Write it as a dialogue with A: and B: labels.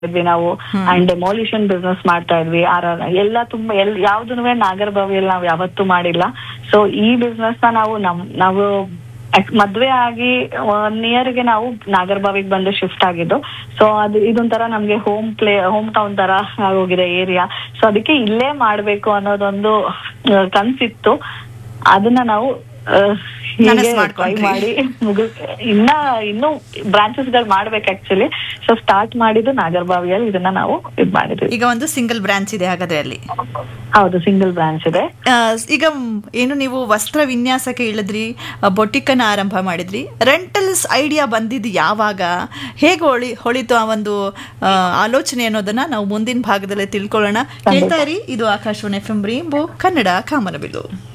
A: ಇದ್ವಿ ನಾವು and demolition business ಮಾಡ್ತಾ ಇದ್ವಿ ಆರ್ ಆರ್ ಎಲ್ಲ ತುಂಬಾ ಎಲ್ ಯಾವ್ದನ್ನು ನಾಗರಬಾವಿಯಲ್ಲಿ ನಾವು ಯಾವತ್ತೂ ಮಾಡಿಲ್ಲ ಸೊ ಈ ಬಿಸ್ನೆಸ್ ನ ನಾವು ನಮ್ ನಾವು ಅಕ್- ಮದ್ವೆ ಆಗಿ ಒನ್ ಗೆ ನಾವು ನಾಗರಬಾವಿಗೆ ಬಂದು ಶಿಫ್ಟ್ ಆಗಿದ್ದು ಸೊ ಅದು ಇದೊಂಥರ ನಮ್ಗೆ ಹೋಮ್ ಪ್ಲೇ ಹೋಮ್ ಟೌನ್ ತರ ಆಗೋಗಿದೆ ಏರಿಯಾ ಸೊ ಅದಕ್ಕೆ ಇಲ್ಲೇ ಮಾಡ್ಬೇಕು ಅನ್ನೋದೊಂದು ಆ, ಕನ್ಸಿತ್ತು ಅದನ್ನ ನಾವು ಆ, ಹೀಗೆ
B: ನನಸ್
A: try
B: ಮಾಡ್ಕೊಂಡ್ರಿ.
A: ಮಾಡಿ ಮುಗಿಸ್ ಇನ್ನ ಇನ್ನು ಬ್ರಾಂಚಸ್ ಗಳು ಮಾಡ್ಬೇಕು ಆಕ್ಚುಲಿ ಸೊ ಸ್ಟಾರ್ಟ್ ಮಾಡಿದ್ದು ನಾಗರಬಾವಿಯಲ್ಲಿ ಇದನ್ನ ನಾವು ಇದ್ ಮಾಡಿದ್ವಿ
B: ಈಗ ಒಂದು ಸಿಂಗಲ್ ಬ್ರಾಂಚ್ ಇದೆ ಹಾಗಾದ್ರೆ ಅಲ್ಲಿ
A: ಹೌದು ಸಿಂಗಲ್ ಬ್ರಾಂಚ್ ಇದೆ
B: ಆ, ಈಗ ಮ್, ಏನು ನೀವು ವಸ್ತ್ರ ವಿನ್ಯಾಸಕ್ಕೆ ಇಳಿದ್ರಿ ಬೊಟಿಕನ್ನ ಆರಂಭ ಮಾಡಿದ್ರಿ ರೆಂಟಲ್ಸ್ ಐಡಿಯಾ ಬಂದಿದ್ದು ಯಾವಾಗ ಹೇಗೆ ಹೊಳಿ ಹೊಳಿತು ಆ ಒಂದು ಆ, ಆಲೋಚನೆ ಅನ್ನೋದನ್ನ ನಾವು ಮುಂದಿನ ಭಾಗದಲ್ಲಿ ತಿಳ್ಕೊಳ್ಳೋಣ ಕೇಳ್ತಾ ಇರಿ ಇದು ಆಕಾಶವಾಣಿ ಎಫ್ ಎಂ ಕನ್ನಡ ಕಾಮನಬಿಲ್ಲು